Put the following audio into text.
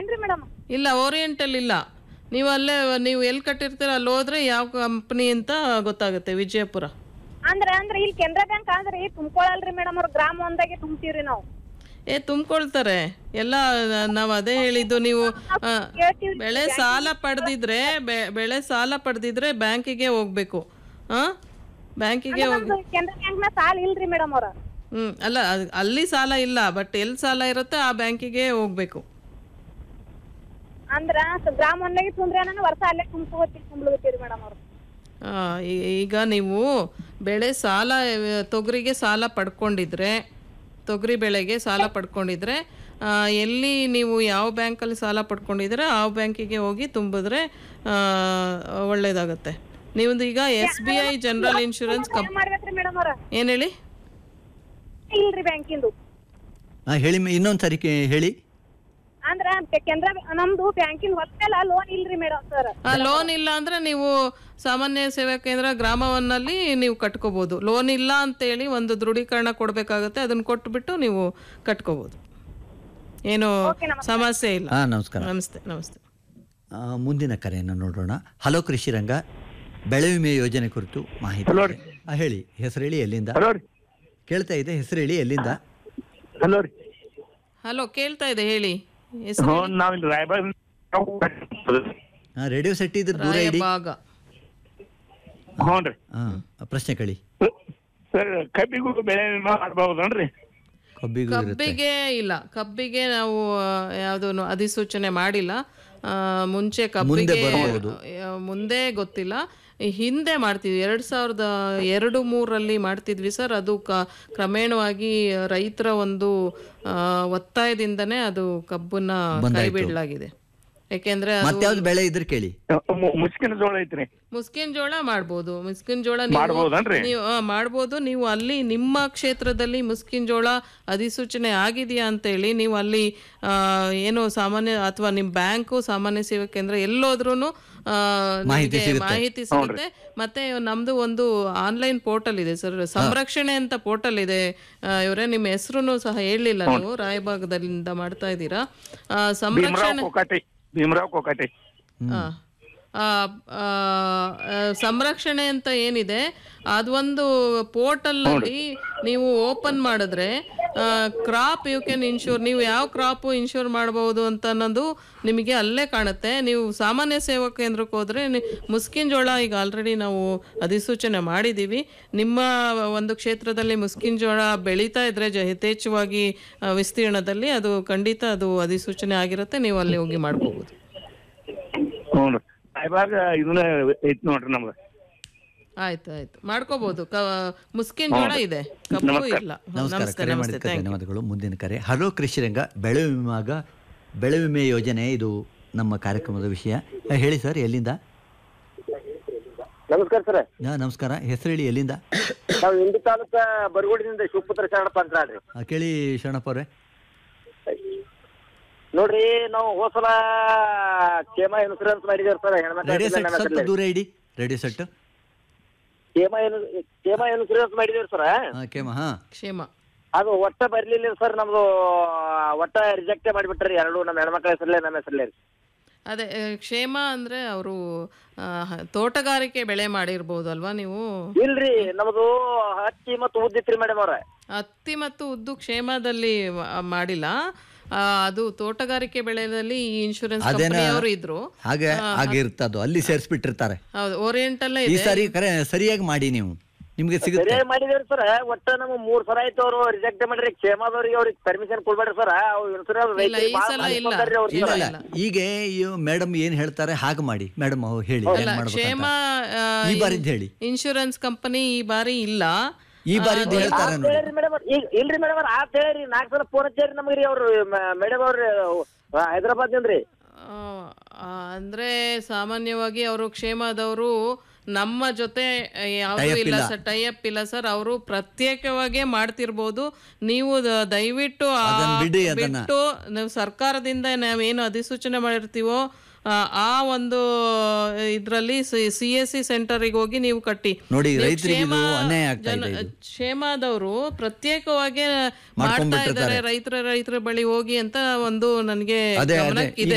ಇಲ್ರಿ ಮೇಡಮ್ ಇಲ್ಲ ಓರಿಯೆಂಟಲ್ ಇಲ್ಲ ನೀವು ಅಲ್ಲೇ ನೀವು ಎಲ್ಲಿ ಕಟ್ಟಿರ್ತೀರ ಅಲ್ಲಿ ಹೋದ್ರೆ ಯಾವ ಕಂಪ್ನಿ ಅಂತ ಗೊತ್ತಾಗುತ್ತೆ ವಿಜಯಪುರ ಅಂದ್ರ ಅಂದ್ರ ಇಲ್ಲಿ ಕೆನರಾ ಬ್ಯಾಂಕ್ ಆದ್ರಿ ತುಂಬ್ಕೊಳಲ್ರಿ ಮೇಡಮ್ ಅವ್ರ ಗ್ರಾಮ ಒಂದಾಗೆ ತುಂಬ್ತೀವ್ರಿ ನಾವು ಏ ತುಂಬ್ಕೊಳ್ತಾರೆ ಎಲ್ಲ ನಾವು ಅದೇ ಹೇಳಿದ್ದು ನೀವು ಆ, ಕೇಳ್ತೀವ್ರಿ ಬೆಳೆ ಸಾಲ ಪಡೆದಿದ್ರೆ ಬೆಳೆ ಸಾಲ ಪಡೆದಿದ್ರೆ ಬ್ಯಾಂಕಿಗೆ ಹೋಗ್ಬೇಕು ಹಾ ಬ್ಯಾಂಕಿಗೆ ಹೋಗಿ ನಮ್ದು ಕೆನರಾ ಬ್ಯಾಂಕ್ ನ ಸಾಲ ಇಲ್ರಿ ಮೇಡಮ್ ಅವ್ರ ಹ್ಮ್ ಅಲ್ಲ ಅದ್- ಅಲ್ಲಿ ಸಾಲ ಇಲ್ಲ ಬಟ್ ಎಲ್ಲಿ ಸಾಲ ಇರುತ್ತೆ ಆ ಬ್ಯಾಂಕಿಗೆ ಹೋಗ್ಬೇಕು ಅಂದ್ರ ಸ- ಗ್ರಾಮ ಒಂದಾಗೆ ತುಂಬ್ರಿ ನಾನು ವರ್ಷ ಅಲ್ಲೇ ತುಂಬ್ಕೋತೀವಿ ತುಂಬ್ಲತ್ತೀರಿ ಮೇಡಮ್ ಅವ್ರು ಆ, ಈ- ಈಗ ನೀವು ಬೆಳೆ ಸಾಲ ಆ, ತೊಗರಿಗೆ ಸಾಲ ಪಡ್ಕೊಂಡಿದ್ರೆ ತೊಗರಿ ಬೆಳೆಗೆ ಸಾಲ ಪಡ್ಕೊಂಡಿದ್ರೆ ಆ, ಎಲ್ಲಿ ನೀವು ಯಾವ ಬ್ಯಾಂಕಲ್ಲಿ ಸಾಲ ಪಡ್ಕೊಂಡಿದ್ರೆ ಆ ಬ್ಯಾಂಕಿಗೆ ಹೋಗಿ ತುಂಬಿದ್ರೆ ಆ, ಒಳ್ಳೇದಾಗತ್ತೆ ನೀವೊಂದು ಈಗ S B I general insurance ಕಂಪ್ ಏನ್ ಮಾಡ್ಬೇಕ್ರಿ ಮೇಡಮ್ ಅವ್ರ ಏನು ಹೇಳಿ ಇಲ್ರಿ ಬ್ಯಾಂಕಿಂದು ಹಾಂ ಹೇಳಿ ಮ- ಇನ್ನೊಂದ್ ಸರಿ ಕೇ- ಹೇಳಿ ಅಂದ್ರ ಕೆನರಾ ನಮ್ದು ಬ್ಯಾಂಕಿನ ಹೊತ್ತಲ್ಲ ಲೋನ್ ಇಲ್ರಿ ಮೇಡಮ್ ಸರ್ ಆ ಲೋನ್ ಇಲ್ಲ ಅಂದ್ರೆ ನೀವು ಸಾಮಾನ್ಯ ಸೇವಾ ಕೇಂದ್ರ ಗ್ರಾಮವನ್ನಲ್ಲಿ ನೀವು ಕಟ್ಕೋಬಹುದು ಲೋನ್ ಇಲ್ಲ ಅಂತೇಳಿ ಒಂದು ದೃಢೀಕರಣ ಕೊಡಬೇಕಾಗತ್ತೆ ಅದನ್ನ ಕೊಟ್ಬಿಟ್ಟು ನೀವು ಕಟ್ಕೋಬಹುದು ಏನು ಸಮಸ್ಯೆ ಇಲ್ಲ ಹಾಂ ನಮಸ್ಕಾರ ನಮಸ್ತೆ ನಮಸ್ತೆ ಆ, ಮುಂದಿನ ಕರೆಯನ್ನು ನೋಡೋಣ ಹಲೋ ಕೃಷಿ ರಂಗ ಬೆಳೆ ವಿಮೆ ಯೋಜನೆ ಕುರಿತು ಮಾಹಿತಿ ಇದೆ. ಆ, ಹೇಳಿ ಹೆಸರು ಹೇಳಿ ಎಲ್ಲಿಂದ ಹಲೋ ರೀ ಕೇಳ್ತಾ ಇದೆ ಹೆಸರು ಹೇಳಿ ಎಲ್ಲಿಂದ ಹಲೋ ರೀ ಹಲೋ ಕೇಳ್ತಾ ಇದೆ ಹೇಳಿ ಹೆಸರು ಹ್ಞೂ ನಾವಿಲ್ಲಿ ರಾಯಬಾಗ್ ಆ, ರೇಡಿಯೋ ಸೆಟ್ ಇದ್ರೆ ದೂರ ಇಡಿ ಭಾಗ ಹ್ಞೂ ರೀ ಹಾಂ ಪ್ರಶ್ನೆ ಕೇಳಿ ಸರ್ ಕಬ್ಬಿಗೂ ಬೆಳೆ ವಿಮಾ ಮಾಡ್ಬಹುದನ್ರಿ ಕಬ್ಬಿಗೂ ಇರುತ್ತೆ ಕಬ್ಬಿಗೆ ಇಲ್ಲ ಕಬ್ಬಿಗೆ ನಾವು ಯಾವುದೂ ಅಧಿಸೂಚನೆ ಮಾಡಿಲ್ಲ ಆ, ಮುಂಚೆ ಕಬ್ಬಿಗೆ ಬರ್ಬೋದು. ಆ, ಮುಂದೆ ಗೊತ್ತಿಲ್ಲ ಈ ಹಿಂದೆ ಮಾಡ್ತಿದ್ವಿ ಎರಡ್ ಸಾವಿರದ ಎರಡು ಮೂರರಲ್ಲಿ ಮಾಡ್ತಿದ್ವಿ ಸರ್ ಅದು ಕ ಕ್ರಮೇಣವಾಗಿ ರೈತರ ಒಂದು ಆ, ಒತ್ತಾಯದಿಂದನೇ ಅದು ಕಬ್ಬನ್ನ ಕೈ ಬಿಡಲಾಗಿದೆ ಯಾಕೆಂದ್ರೆ ಅದು ಮತ್ಯಾವ್ದು ಬೆಳೆ ಇದ್ರೆ ಕೇಳಿ ಮು- ಮುಸ್ಕಿನ ಜೋಳ ಐತ್ರಿ ಮುಸ್ಕಿನ್ ಜೋಳ ಮಾಡ್ಬೋದು ಮುಸ್ಕಿನ್ ಜೋಳ ನೀವು ಮಾಡ್ಬೋದನ್ರಿ? ನೀವು ಆ, ಮಾಡ್ಬೋದು ನೀವು ಅಲ್ಲಿ ನಿಮ್ಮ ಕ್ಷೇತ್ರದಲ್ಲಿ ಮುಸ್ಕಿನ್ ಜೋಳ ಅಧಿಸೂಚನೆ ಆಗಿದೆಯಾ ಅಂತೇಳಿ ನೀವು ಅಲ್ಲಿ ಆ, ಏನು ಸಾಮಾನ್ಯ ಅಥವಾ ನಿಮ್ಮ ಬ್ಯಾಂಕು ಸಾಮಾನ್ಯ ಸೇವಾ ಕೇಂದ್ರ ಎಲ್ಲೋದ್ರೂ ಮಾಹಿತಿ ಸಿಗುತ್ತೆ. ಮಾಹಿತಿ ಸಿಗುತ್ತೆ ಮತ್ತೆ ನಮ್ದು ಒಂದು ಆನ್ಲೈನ್ ಪೋರ್ಟಲ್ ಇದೆ ಸರ್ ಸಂರಕ್ಷಣೆ ಅಂತ ಪೋರ್ಟಲ್ ಇದೆ ಇವರೇ ನಿಮ್ಮ ಹೆಸರು ಸಹ ಹೇಳಲಿಲ್ಲ ನೀವು ರಾಯಭಾಗದಿಂದ ಮಾಡ್ತಾ ಇದ್ದೀರಾ ಆ, ಭೀಮರಾವ್ ಸಂರಕ್ಷಣೆ ಕೊಕಾಟಿ ಭೀಮರಾವ್ ಕೊಕಾಟಿ ಆ, ಆ, ಆ, ಆ, ಸಂರಕ್ಷಣೆ ಅಂತ ಏನಿದೆ ಅದೊಂದು ಪೋರ್ಟಲ್ನಲ್ಲಿ ನೀವು ಓಪನ್ ಮಾಡಿದ್ರೆ ಕ್ರಾಪ್ ಯು ಕ್ಯಾನ್ ಇನ್ಶೂರ್ ನೀವು ಯಾವ ಕ್ರಾಪ್ ಇನ್ಶೂರ್ ಮಾಡಬಹುದು ಅಂತ ಅನ್ನೋದು ನಿಮಗೆ ಅಲ್ಲೇ ಕಾಣುತ್ತೆ ನೀವು ಸಾಮಾನ್ಯ ಸೇವಾ ಕೇಂದ್ರಕ್ಕೆ ಹೋದ್ರೆ ನಿ- ಮುಸ್ಕಿನ್ ಜೋಳ ಈಗ ಆಲ್ರೆಡಿ ನಾವು ಅಧಿಸೂಚನೆ ಮಾಡಿದ್ದೀವಿ ನಿಮ್ಮ ಒಂದು ಕ್ಷೇತ್ರದಲ್ಲಿ ಮುಸ್ಕಿನ್ ಜೋಳ ಬೆಳೀತಾ ಇದ್ರೆ ಜ ಯಥೇಚ್ಛವಾಗಿ ಆ, ವಿಸ್ತೀರ್ಣದಲ್ಲಿ ಅದು ಖಂಡಿತ ಅದು ಅಧಿಸೂಚನೆ ಆಗಿರುತ್ತೆ ನೀವು ಅಲ್ಲಿ ಹೋಗಿ ಮಾಡ್ಕೋಬಹುದು ಹ್ಞೂ ರೀ ರಾಯಬಾಗ್ ಇದನ್ನ ಐತಿ ನೋಡ್ರಿ ನಮ್ದು ಆಯ್ತು ಆಯ್ತು ಮಾಡ್ಕೋಬಹುದು ಕ ಮುಸ್ಕಿನ್ ಜೋಳ ಇದೆ ಕಬ್ಬು ಇಲ್ಲ ನಮಸ್ಕಾರ ನಮಸ್ತೆ ಕರೆ ನಮಸ್ತೆ ಮಾಡಿದ್ದಕ್ಕೆ ಥ್ಯಾಂಕ್ ಯು ಧನ್ಯವಾದಗಳು ಮುಂದಿನ ಕರೆ ಹಲೋ ಕೃಷಿ ರಂಗ ಬೆಳೆ ವಿಮಾಗ ಬೆಳೆ ವಿಮೆ ಯೋಜನೆ ಇದು ನಮ್ಮ ಕಾರ್ಯಕ್ರಮದ ವಿಷಯ ಆ, ಹೇಳಿ ಸರ್ ಎಲ್ಲಿಂದ ನಮಸ್ಕಾರ ಸರ್ ಹಾ, ನಮಸ್ಕಾರ ಹೆಸರು ಹೇಳಿ ಎಲ್ಲಿಂದ ನಾವು ಇಂಡಿ ತಾಲೂಕ ಬರಗೋಡಿನಿಂದ ಶಿವಪುತ್ರ ಶರಣಪ್ಪ ಅಂತ ಹೇಳ್ರಿ ಆ, ಕೇಳಿ ಶರಣಪ್ಪ ಅವ್ರೆ ನೋಡ್ರಿ ನಾವು ಹೋಸಲ ಕ್ಷೇಮ ಇನ್ಸೂರೆನ್ಸ್ ಮಾಡಿದೇವ್ರಿ ಸರ್ ರೇಡಿಯೋ ಸೆಟ್ ಸ್ವಲ್ಪ ಹೆಣ್ಮಕ್ಳ ದೂರ ಇಡಿ ರೇಡಿಯೋ ಸೆಟ್ ಕ್ಷೇಮ ಇನ್- ಕ್ಷೇಮ ಇನ್ಸೂರೆನ್ಸ್ ಮಾಡಿದೇವ್ರಿ ಸರ್ ಕೇಮ ಹಾ ಕ್ಷೇಮ ಅದು ಒಟ್ಟ ಬರ್ಲಿಲ್ಲ ಸರ್ ನಮ್ದು ಒಟ್ಟ ರಿಜೆಕ್ಟ್ ಮಾಡಿಬಿಟ್ರಿ ಎರಡು ನಮ್ಮ ಹೆಣ್ಮಕ್ಳ ಹೆಸರಲ್ಲೇ ನಮ್ಮ ಹೆಸರಲ್ಲೇ ರೀ ಅದೇ ಆ, ಕ್ಷೇಮ ಅಂದ್ರೆ ಅವರು ತೋಟಗಾರಿಕೆ ಬೆಳೆ ಮಾಡಿರ್ಬೋದು ಅಲ್ವಾ ನೀವು ಇಲ್ರಿ ನಮ್ದು ಹತ್ತಿ ಮತ್ತು ಉದ್ದಿತ್ರಿ ಮೇಡಮ್ ಅವ್ರ ಹತ್ತಿ ಮತ್ತು ಉದ್ದು ಕ್ಷೇಮದಲ್ಲಿ ಮಾ- ಮಾಡಿಲ್ಲ ಆ, ಅದು ತೋಟಗಾರಿಕೆ ಬೆಳೆದಲ್ಲಿ ಈ ಇನ್ಶೂರೆನ್ಸ್ ಅದೇನ ಕಂಪನಿಯವರು ಇದ್ರು ಹಾಗೆ ಹಾಗೆ ಇರ್ತದು ಅಲ್ಲಿ ಸೇರಿಸ್ಬಿಟ್ಟಿರ್ತಾರೆ ಹೌದು ಓರಿಯೆಂಟಲ್ಲೇ ಈ ಇದೆ ಸಾರಿ ಕರೆ ಸರಿಯಾಗಿ ಮಾಡಿ ನೀವು ನಿಮ್ಗೆ ಸಿಗುತ್ತೆ ಸರಿಯಾಗಿ ಮಾಡಿದೇವ್ರಿ ಸರ್ ಒಟ್ಟ ನಮ್ಗೆ ಮೂರ್ ಸಲ ಆಯ್ತು ಅವರು ರಿಜೆಕ್ಟ್ ಮಾಡ್ರಿ ಕ್ಷೇಮದವ್ರಿಗೆ ಅವ್ರಿಗೆ ಪರ್ಮಿಷನ್ ಕೊಡ್ಬೇಡ್ರಿ ಸರ್ ಇನ್ಸೂರೆನ್ಸ್ ಇಲ್ಲ, ಈ ಸಲ ಇಲ್ಲ. ಇಲ್ಲ ಇಲ್ಲ ಈಗ ಮೇಡಮ್ ಏನ್ ಹೇಳ್ತಾರೆ ಹಾಗೆ ಮಾಡಿ ಮೇಡಮ್ ಹೇಳಿ ಏನ್ ಕ್ಷೇಮ ಮಾಡ್ಬೇಕಂತ ಈ ಬಾರಿದ್ ಹೇಳಿ ಇನ್ಶೂರೆನ್ಸ್ ಕಂಪನಿ ಈ ಬಾರಿ ಇಲ್ಲ ಈ ಬಾರಿದ್ ಹೇಳ್ತಾರೆ ನೋಡಿ ಹೇಳ್ರಿ ಮೇಡಮ್ ಈಗ ಇಲ್ರಿ ಮೇಡಮ್ ಅವ್ರ ಆತ್ ಹೇಳ್ರಿ ನಾಲ್ಕು ಸಲ ಫೋನ್ ಹಚ್ಚಾರಿ ನಮ್ಗ್ರಿ ಅವ್ರು ಮೇಡಮ್ ಅವ್ರ ಹೈದರಾಬಾದ್ ರೀ ಆ, ಆ, ಅಂದ್ರೆ ಸಾಮಾನ್ಯವಾಗಿ ಅವರು ಕ್ಷೇಮದವರು ನಮ್ಮ ಜೊತೆ ಯಾವುದು Tie-up ಇಲ್ಲ ಇಲ್ಲ. ಸರ್ ಟೈಅಪ್ ಇಲ್ಲ ಸರ್ ಅವರು ಪ್ರತ್ಯೇಕವಾಗೇ ಮಾಡ್ತಿರ್ಬೋದು ನೀವು ದ- ದಯವಿಟ್ಟು ಆ ಅದನ್ನ ಬಿಡಿ ಅದನ್ನ. ಬಿಟ್ಟು ನಾವು ಸರ್ಕಾರದಿಂದ ನಾವೇನು ಅಧಿಸೂಚನೆ ಮಾಡಿರ್ತೀವೋ ಆ, ಆ ಒಂದು ಇದರಲ್ಲಿ ಸಿ ಎಸ್ ಸಿ ಸೆಂಟರಿಗೆ ಹೋಗಿ ನೀವು ಕಟ್ಟಿ ನೋಡಿ, ನೀವು ರೈತರಿಗೆ ಇದು ಕ್ಷೇಮ ಅನ್ಯಾಯ ಆಗ್ತಾ ಜನ- ಇದೆ ಇದು. ಕ್ಷೇಮದವರು ಪ್ರತ್ಯೇಕವಾಗಿ ಮಾಡ್ತಾ ಮಾಡ್ಕೊಂಡ್ಬಿಟ್ಟಿರ್ತಾರೆ. ಇದ್ದಾರೆ ರೈತರ ರೈತರ ಬಳಿ ಹೋಗಿ ಅಂತ ಒಂದು ನನಗೆ ಅದೇ, ಅದೇ. ಗಮನಕ್ಕಿದೆ